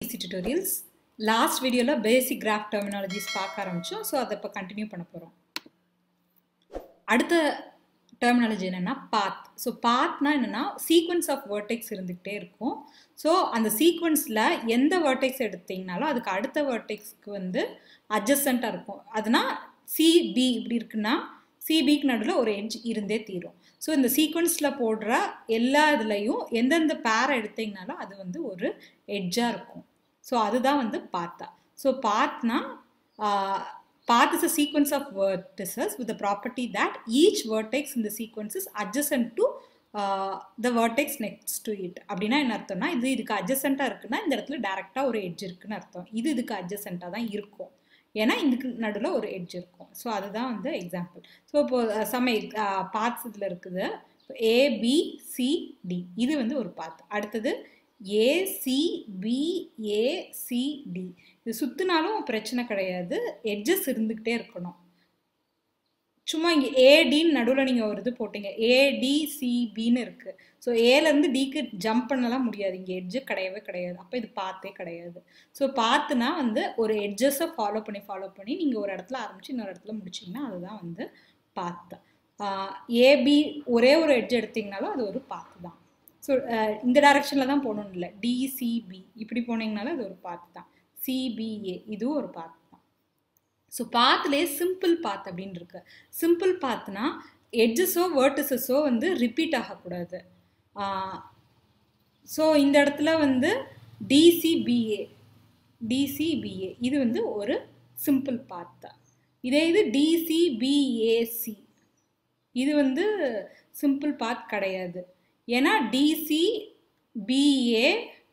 easy tutorials last வீடியோவில் பேசிக் graph terminologies பார்க்க ஆரம்பித்தோம் ஸோ அதை இப்போ கண்டினியூ பண்ண போகிறோம் அடுத்த டெர்மினாலஜி என்னென்னா பாத் ஸோ பாத்னா என்னென்னா சீக்வன்ஸ் ஆஃப் வேர்டெக்ஸ் இருந்துக்கிட்டே இருக்கும் ஸோ அந்த சீக்வன்ஸில் எந்த வேர்டெக்ஸ் எடுத்தீங்கனாலும் அதுக்கு அடுத்த வேர்டெக்ஸ்க்கு வந்து அட்ஜஸ்டண்ட்டாக இருக்கும் அதுனா சிபி இப்படி இருக்குன்னா சிபிக்கு நடுவில் ஒரு எட்ஜ் இருந்தே தீரும் ஸோ இந்த சீக்வன்ஸில் போடுற எல்லா இதுலேயும் எந்தெந்த பேரை எடுத்தீங்கனாலும் அது வந்து ஒரு எட்ஜாக இருக்கும் ஸோ அதுதான் வந்து பார்த்தா ஸோ பாத்னா path is a sequence of vertices with the property that each vertex in the sequence is adjacent to uh, the vertex next to it அப்படின்னா என்ன அர்த்தம்னா இது இதுக்கு அட்ஜசண்ட்டாக இருக்குன்னா இந்த இடத்துல டேரெக்டாக ஒரு எட்ஜ் இருக்குன்னு அர்த்தம் இது இதுக்கு அட்ஜசண்ட்டாக தான் இருக்கும் ஏன்னா இதுக்கு நடுவில் ஒரு எட்ஜ் இருக்கும் ஸோ அதுதான் வந்து எக்ஸாம்பிள் ஸோ இப்போ சம பார்ட்ஸ் இதில் இருக்குது ஏபிசிடி இது வந்து ஒரு பாத் அடுத்தது ஏசிபிஏசிடி இது சுற்றினாலும் பிரச்சனை கிடையாது எட்ஜஸ் இருந்துக்கிட்டே இருக்கணும் சும்மா இங்கே ஏடின்னு நடுவில் நீங்கள் ஒரு இது போட்டீங்க ஏடிசிபின்னு இருக்குது ஸோ ஏலேருந்து டிக்கு ஜம்ப் பண்ணலாம் முடியாது இங்கே எட்ஜு கிடையவே கிடையாது அப்போ இது பார்த்தே கிடையாது ஸோ பார்த்துனா வந்து ஒரு எட்ஜஸை ஃபாலோ பண்ணி ஃபாலோ பண்ணி நீங்கள் ஒரு இடத்துல ஆரம்பித்து இன்னொரு இடத்துல முடிச்சிங்கன்னா அதுதான் வந்து பார்த்து ஏபி ஒரே ஒரு எட்ஜ் எடுத்திங்கனாலும் அது ஒரு பார்த்து தான் ஸோ இந்த டைரக்ஷனில் தான் போகணும்னு இல்லை டிசிபி இப்படி போனீங்கனாலும் அது ஒரு பாத்து தான் சிபிஏ இதுவும் ஒரு பாத்து தான் ஸோ பாத்துலேயே சிம்பிள் பாத் அப்படின்னு இருக்கு சிம்பிள் பாத்னா எட்ஜஸோ வேர்டிசஸோ வந்து ரிப்பீட் ஆகக்கூடாது ஸோ இந்த இடத்துல வந்து டிசிபிஏ டிசிபிஏ இது வந்து ஒரு சிம்பிள் பாத் தான் இதே இது டிசிபிஏசி இது வந்து சிம்பிள் பாத் கிடையாது ஏன்னா D C B A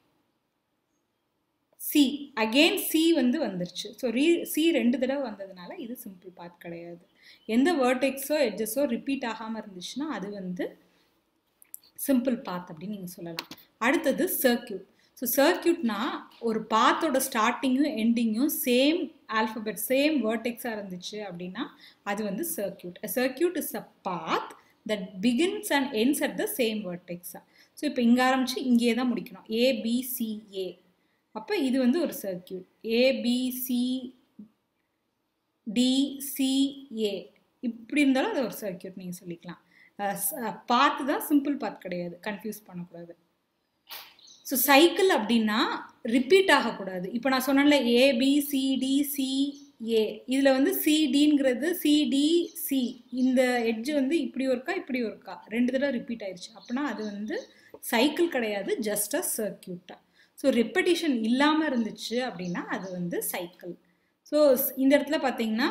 C again C வந்து வந்துருச்சு ஸோ ரீ சி ரெண்டு தடவை வந்ததுனால இது சிம்பிள் பாத் கிடையாது எந்த வேர்டெக்ஸோ எட்ஜஸோ ரிப்பீட் ஆகாமல் இருந்துச்சுன்னா அது வந்து சிம்பிள் பாத் அப்படின்னு நீங்கள் சொல்லலாம் அடுத்தது சர்க்கியூட் ஸோ சர்க்கியூட்னா ஒரு பாத்தோட ஸ்டார்டிங்கும் எண்டிங்கும் சேம் ஆல்ஃபபெட் சேம் வேர்டெக்ஸாக இருந்துச்சு அப்படின்னா அது வந்து circuit circuit is a path that begins and ends at the same வேர்டெக்ஸாக ஸோ இப்போ இங்கே ஆரம்பித்து இங்கே தான் முடிக்கணும் ஏபிசிஏ அப்போ இது வந்து ஒரு சர்க்கியூட் ஏபிசி டிசிஏ இப்படி இருந்தாலும் அது ஒரு சர்க்கியூட் நீங்கள் சொல்லிக்கலாம் பாத்து தான் சிம்பிள் பாத் கிடையாது கன்ஃபியூஸ் பண்ணக்கூடாது ஸோ சைக்கிள் அப்படின்னா ரிப்பீட் ஆகக்கூடாது இப்போ நான் சொன்னேன்ல ஏபிசிடி சிஏ இதில் வந்து சிடிங்கிறது சிடிசி இந்த எட்ஜ் வந்து இப்படி ஒருக்கா இப்படி ஒருக்கா ரெண்டு தடவை ரிப்பீட் ஆயிடுச்சு அப்படின்னா அது வந்து சைக்கிள் கிடையாது ஜஸ்ட் அ சர்க்கியூட்டாக ஸோ ரெப்படிஷன் இல்லாமல் இருந்துச்சு அப்படின்னா அது வந்து சைக்கிள் ஸோ இந்த இடத்துல பார்த்தீங்கன்னா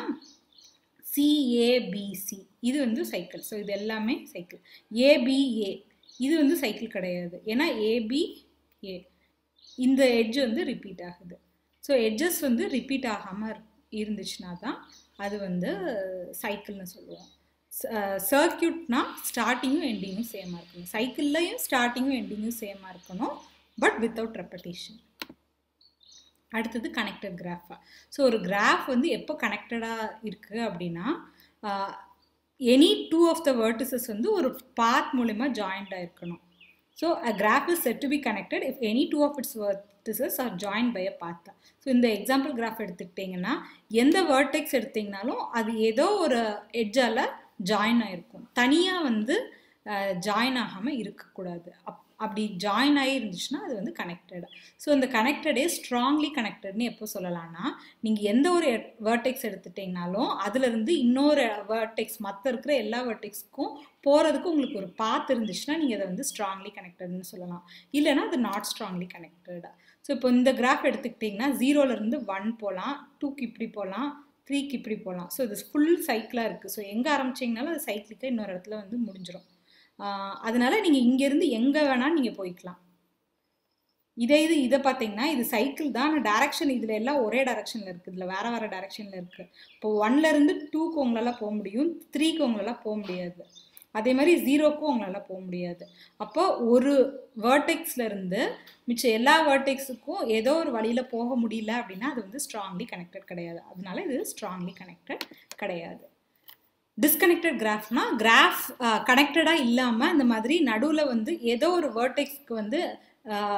சிஏபிசி இது வந்து சைக்கிள் ஸோ இது எல்லாமே சைக்கிள் ஏபிஏ இது வந்து சைக்கிள் கிடையாது ஏன்னா ஏபிஏ இந்த எட்ஜ் வந்து ரிப்பீட் ஆகுது ஸோ எட்ஜஸ் வந்து ரிப்பீட் ஆகாமல் இருந்துச்சுன்னா தான் அது வந்து சைக்கிள்னு சொல்லுவோம் சர்க்கியூட்னா ஸ்டார்டிங்கும் எண்டிங்கும் சேமாக இருக்கணும் சைக்கிள்லையும் ஸ்டார்டிங்கும் எண்டிங்கும் சேமாக இருக்கணும் பட் வித்தவுட் ரெப்படேஷன் அடுத்தது கனெக்டட் கிராஃபா ஸோ ஒரு கிராஃப் வந்து எப்போ கனெக்டடாக இருக்குது அப்படின்னா any two of the vertices வந்து ஒரு பாத் மூலிமா ஜாயிண்டாக இருக்கணும் so a graph is said to be connected if any two of its vertices are join by a path தான் ஸோ இந்த எக்ஸாம்பிள் கிராஃப் எடுத்துக்கிட்டிங்கன்னா எந்த வேர்டெக்ஸ் எடுத்திங்கனாலும் அது ஏதோ ஒரு எட்ஜால் ஜாயின் ஆகிருக்கும் தனியாக வந்து ஜாயின் ஆகாமல் இருக்கக்கூடாது அப் அப்படி ஜாயின் ஆகி இருந்துச்சுன்னா அது வந்து கனெக்டட் ஸோ இந்த கனெக்டடே ஸ்ட்ராங்லி கனெக்டட்னு எப்போ சொல்லலாம்னா நீங்கள் எந்த ஒரு வேர்டெக்ஸ் எடுத்துட்டிங்கனாலும் அதுலேருந்து இன்னொரு வேர்டெக்ஸ் மற்ற இருக்கிற எல்லா வேர்டெக்ஸ்க்கும் போகிறதுக்கு உங்களுக்கு ஒரு பாத் இருந்துச்சுன்னா நீங்கள் அதை வந்து ஸ்ட்ராங்லி கனெக்டட்னு சொல்லலாம் இல்லைனா அது நாட் ஸ்ட்ராங்லி கனெக்டட் ஸோ இப்போ இந்த கிராஃப் எடுத்துக்கிட்டிங்கன்னா ஜீரோலேருந்து ஒன் போகலாம் டூக்கு இப்படி போகலாம் த்ரீக்கு இப்படி போகலாம் ஸோ இது ஃபுல் சைக்கிளாக இருக்குது ஸோ எங்கே ஆரம்பிச்சிங்கனாலும் அது சைக்கிளுக்கு இன்னொரு இடத்துல வந்து முடிஞ்சிடும் அதனால நீங்கள் இங்கேருந்து எங்கே வேணால் நீங்கள் போய்க்கலாம் இதே இது இதை பார்த்தீங்கன்னா இது சைக்கிள் தான் ஆனால் டேரக்ஷன் இதில் எல்லாம் ஒரே டேரக்ஷனில் இருக்குது இதில் வேறு வேறு டேரக்ஷனில் இருக்குது இப்போ ஒன்லேருந்து டூக்கு உங்களால் போக முடியும் த்ரீக்கு உங்களால் போக முடியாது அதே மாதிரி ஜீரோக்கும் உங்களால் போக முடியாது அப்போ ஒரு வேர்டெக்ஸ்லேருந்து மிச்சம் எல்லா வேர்டெக்ஸுக்கும் ஏதோ ஒரு வழியில் போக முடியல அப்படின்னா அது வந்து ஸ்ட்ராங்லி கனெக்டட் கிடையாது அதனால இது ஸ்ட்ராங்லி கனெக்டட் கிடையாது டிஸ்கனெக்டட் கிராஃப்னா கிராஃப் கனெக்டடாக இல்லாமல் இந்த மாதிரி நடுவில் வந்து ஏதோ ஒரு வேர்டெக்ஸ்க்கு வந்து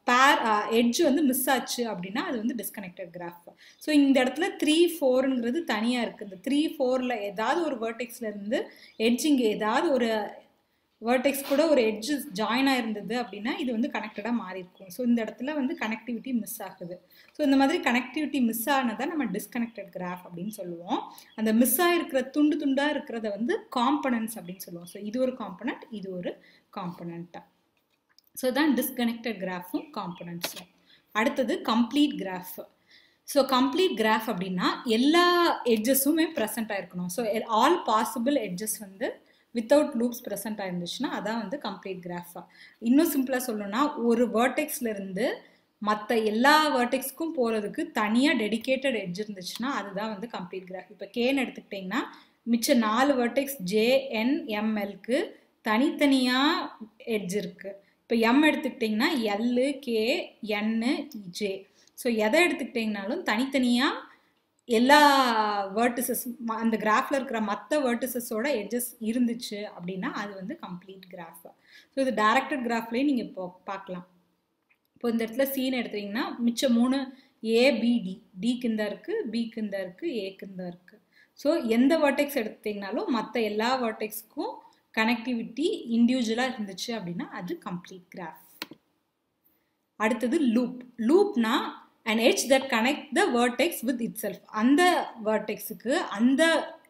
பேர் எட்ஜ் வந்து மிஸ் ஆச்சு அப்படின்னா அது வந்து டிஸ்கனெக்டட் கிராஃப் ஸோ இந்த இடத்துல த்ரீ ஃபோருங்கிறது தனியாக இருக்குது இந்த த்ரீ ஃபோரில் ஏதாவது ஒரு வேர்டெக்ஸில் இருந்து எட்ஜ் இங்கே ஏதாவது ஒரு வேர்டெக்ஸ் கூட ஒரு எட்ஜ் ஜாயின் ஆயிருந்தது அப்படின்னா இது வந்து கனெக்டடாக மாறி இருக்கும் ஸோ இந்த இடத்துல வந்து கனெக்டிவிட்டி மிஸ் ஆகுது ஸோ இந்த மாதிரி கனெக்டிவிட்டி மிஸ் ஆனதை நம்ம டிஸ்கனெக்டட் கிராஃப் அப்படின்னு சொல்லுவோம் அந்த மிஸ் ஆகிருக்கிற துண்டு துண்டாக இருக்கிறத வந்து காம்பனன்ட்ஸ் அப்படின்னு சொல்லுவோம் ஸோ இது ஒரு காம்பனண்ட் இது ஒரு காம்பனண்ட்டாக ஸோ தான் டிஸ்கனெக்டட் கிராஃபும் காம்பனண்ட்ஸும் அடுத்தது complete graph so complete graph அப்படின்னா எல்லா எட்ஜஸுமே ப்ரெசென்ட் ஆயிருக்கணும் ஸோ ஆல் பாசிபிள் எட்ஜஸ் வந்து வித்தவுட் லூப்ஸ் ப்ரெசென்ட் ஆயிருந்துச்சுன்னா அதான் வந்து கம்ப்ளீட் கிராஃபாக இன்னும் சிம்பிளாக சொல்லணும்னா ஒரு வேர்டெக்ஸ்லேருந்து மற்ற எல்லா வேர்டெக்ஸ்க்கும் போகிறதுக்கு தனியாக டெடிக்கேட்டட் எட்ஜ் இருந்துச்சுன்னா அதுதான் வந்து கம்ப்ளீட் கிராஃப் இப்போ கேன்னு எடுத்துக்கிட்டிங்கன்னா மிச்ச நாலு வேர்டெக்ஸ் ஜேஎன்எம்எல்க்கு தனித்தனியாக எட்ஜ் இருக்குது இப்போ எம் எடுத்துக்கிட்டிங்கன்னா L K N J so எதை எடுத்துக்கிட்டிங்கனாலும் தனித்தனியாக எல்லா வேர்டிசஸ் அந்த கிராஃபில் இருக்கிற மற்ற வேர்டிசஸோட எட்ஜஸ் இருந்துச்சு அப்படின்னா அது வந்து கம்ப்ளீட் கிராஃப் ஸோ இது டைரக்டட் கிராஃப்லேயே நீங்கள் இப்போ பார்க்கலாம் இப்போ இந்த இடத்துல சீன் எடுத்தீங்கன்னா மிச்சம் மூணு ஏபிடி டிக்கு இந்த இருக்குது பிக்கு இந்த இருக்குது ஏக்கு இந்த இருக்குது ஸோ எந்த வேர்டெக்ஸ் எடுத்தீங்கனாலும் மற்ற எல்லா வேர்டெக்ஸ்க்கும் கனெக்டிவிட்டி இண்டிவிஜுவலாக இருந்துச்சு அப்படின்னா அது கம்ப்ளீட் கிராஃப் அடுத்தது லூப் லூப்னா and edge that connect the vertex with itself அந்த வேர்டெக்ஸுக்கு அந்த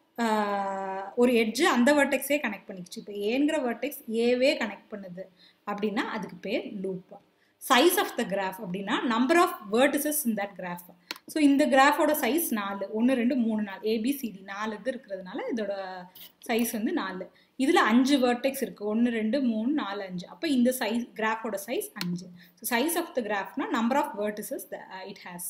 ஒரு எட்ஜு அந்த வேர்டெக்ஸே கனெக்ட் பண்ணிக்கிச்சு இப்போ ஏங்கிற வேர்டெக்ஸ் ஏவே கனெக்ட் பண்ணுது அப்படின்னா அதுக்கு பேர் loop size of the graph அப்படின்னா number of vertices in that graph so இந்த கிராஃபோட சைஸ் நாலு ஒன்று ரெண்டு மூணு நாலு ஏபிசிடி நாலு இது இருக்கிறதுனால இதோட சைஸ் வந்து நாலு இதில் அஞ்சு வேர்டெக்ஸ் இருக்குது ஒன்று ரெண்டு மூணு நாலு அஞ்சு அப்போ இந்த சைஸ் கிராஃபோட சைஸ் அஞ்சு ஸோ சைஸ் ஆஃப் த கிராஃப்னா number of vertices it has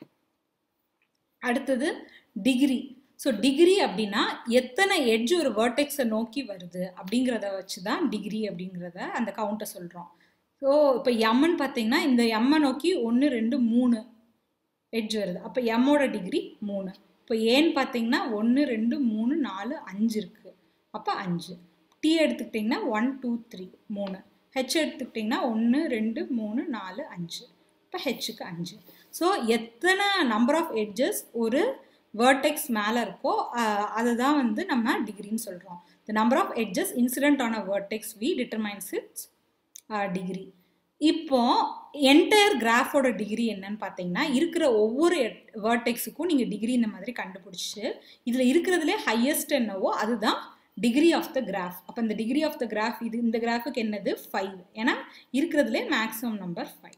அடுத்தது டிகிரி ஸோ டிகிரி அப்படின்னா எத்தனை எட்ஜ் ஒரு வேர்டெக்ஸை நோக்கி வருது அப்படிங்கிறத வச்சு தான் டிகிரி அப்படிங்கிறத அந்த கவுண்ட்டை சொல்கிறோம் ஸோ இப்போ எம்னு பார்த்தீங்கன்னா இந்த எம்மை நோக்கி ஒன்று ரெண்டு மூணு எட்ஜ் வருது அப்போ எம்மோட டிகிரி மூணு இப்போ ஏன்னு பார்த்தீங்கன்னா ஒன்று ரெண்டு மூணு நாலு அஞ்சு இருக்குது அப்போ அஞ்சு டி எடுத்துக்கிட்டிங்கன்னா ஒன் டூ த்ரீ மூணு ஹெச் எடுத்துக்கிட்டிங்கன்னா ஒன்று ரெண்டு மூணு நாலு அஞ்சு இப்போ ஹெச்சுக்கு அஞ்சு ஸோ எத்தனை நம்பர் ஆஃப் எட்ஜஸ் ஒரு வேர்டெக்ஸ் மேலே இருக்கோ அதை தான் வந்து நம்ம டிகிரின்னு சொல்கிறோம் the number of edges incident on a vertex V determines its degree இப்போ என்டையர் கிராஃபோட டிகிரி என்னன்னு பார்த்தீங்கன்னா இருக்கிற ஒவ்வொரு வேர்டெக்ஸுக்கும் நீங்கள் டிகிரி இந்த மாதிரி கண்டுபிடிச்சி இதில் இருக்கிறதுலே ஹையஸ்ட் என்னவோ அதுதான் டிகிரி ஆஃப் த கிராஃப் அப்போ இந்த டிகிரி ஆஃப் த கிராஃப் இது இந்த கிராஃபுக்கு என்னது ஃபைவ் ஏன்னா இருக்கிறதுலே மேக்ஸிமம் நம்பர் ஃபைவ்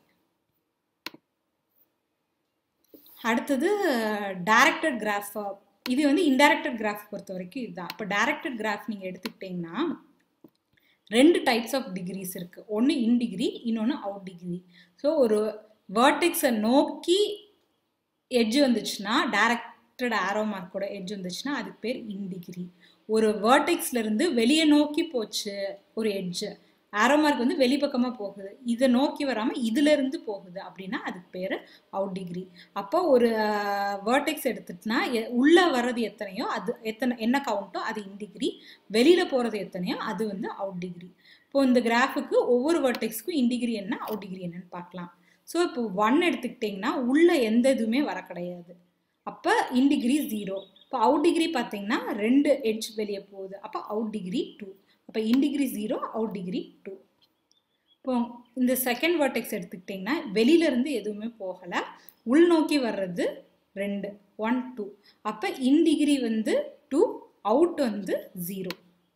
அடுத்தது டைரக்டட் கிராஃப் இது வந்து இன்டைரக்டட் கிராஃப் பொறுத்த வரைக்கும் இதுதான் இப்போ டைரக்டட் கிராஃப் நீங்கள் எடுத்துக்கிட்டிங்கன்னா ரெண்டு டைப்ஸ் ஆஃப் டிகிரிஸ் இருக்குது ஒன்று இன் டிகிரி இன்னொன்று அவுட் டிகிரி ஸோ ஒரு வேர்டெக்ஸை நோக்கி எட்ஜ் வந்துச்சுன்னா டைரக்டட் ஆரோ மார்க்கோட எட்ஜ் வந்துச்சுன்னா அதுக்கு பேர் இன் டிகிரி ஒரு வேர்டெக்ஸ்லேருந்து வெளியே நோக்கி போச்சு ஒரு எட்ஜு ஆரோ மார்க் வந்து வெளிப்பக்கமாக போகுது இதை நோக்கி வராமல் இதுலேருந்து போகுது அப்படின்னா அதுக்கு பேர் அவுட் டிகிரி அப்போ ஒரு வேர்டெக்ஸ் எடுத்துட்டுனா உள்ளே வர்றது எத்தனையோ அது எத்தனை என்ன கவுண்ட்டோ அது இன் டிகிரி வெளியில் போகிறது எத்தனையோ அது வந்து அவுட் டிகிரி இப்போ இந்த கிராஃபுக்கு ஒவ்வொரு வேர்டெக்ஸ்க்கும் இன் டிகிரி என்ன அவுட் டிகிரி என்னன்னு பார்க்கலாம் ஸோ இப்போ ஒன் எடுத்துக்கிட்டிங்கன்னா உள்ளே எந்த இதுவுமே வர கிடையாது அப்போ இன் டிகிரி ஜீரோ இப்போ அவுட் டிகிரி பார்த்தீங்கன்னா ரெண்டு எட்ஜ் வெளியே போகுது அப்போ அவுட் டிகிரி டூ அப்போ in degree zero out degree two இப்போ இந்த செகண்ட் வேர்டெக்ஸ் எடுத்துக்கிட்டிங்கன்னா வெளியிலேருந்து எதுவுமே போகலை உள்நோக்கி வர்றது ரெண்டு ஒன் டூ அப்போ இன் டிகிரி வந்து டூ அவுட் வந்து ஜீரோ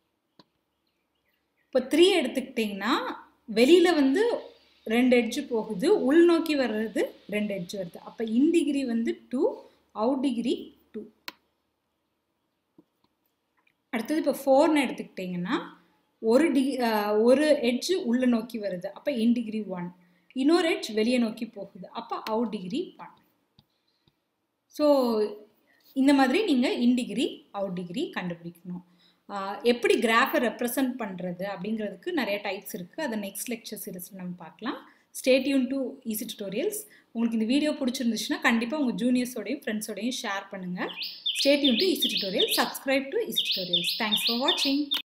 இப்போ த்ரீ எடுத்துக்கிட்டிங்கன்னா வெளியில் வந்து ரெண்டு எட்ஜு போகுது உள்நோக்கி வர்றது ரெண்டு எட்ஜ் வருது அப்போ இன் டிகிரி வந்து டூ அவுட் டிகிரி டூ அடுத்தது இப்போ ஃபோர்னு எடுத்துக்கிட்டிங்கன்னா ஒரு டிகி ஒரு எட்ஜ் உள்ள நோக்கி வருது அப்போ இன் டிகிரி ஒன் இன்னொரு எட்ஜ் வெளியே நோக்கி போகுது அப்போ அவுட் டிகிரி ஒன் ஸோ இந்த மாதிரி நீங்கள் இன் டிகிரி அவுட் டிகிரி கண்டுபிடிக்கணும் எப்படி கிராஃபை ரெப்ரசன்ட் பண்ணுறது அப்படிங்கிறதுக்கு நிறைய டைப்ஸ் இருக்குது அதை நெக்ஸ்ட் லெக்சர் சீரிஸில் நம்ம பார்க்கலாம் ஸ்டேட்யூன் டு ஈஸி டுட்டோரியல்ஸ் உங்களுக்கு இந்த வீடியோ பிடிச்சிருந்துச்சுன்னா கண்டிப்பாக உங்கள் ஜூனியர்ஸோடையும் ஃப்ரெண்ட்ஸோடையும் ஷேர் பண்ணுங்கள் stay tuned to easy tutorial subscribe to easy tutorials thanks for வாட்சிங்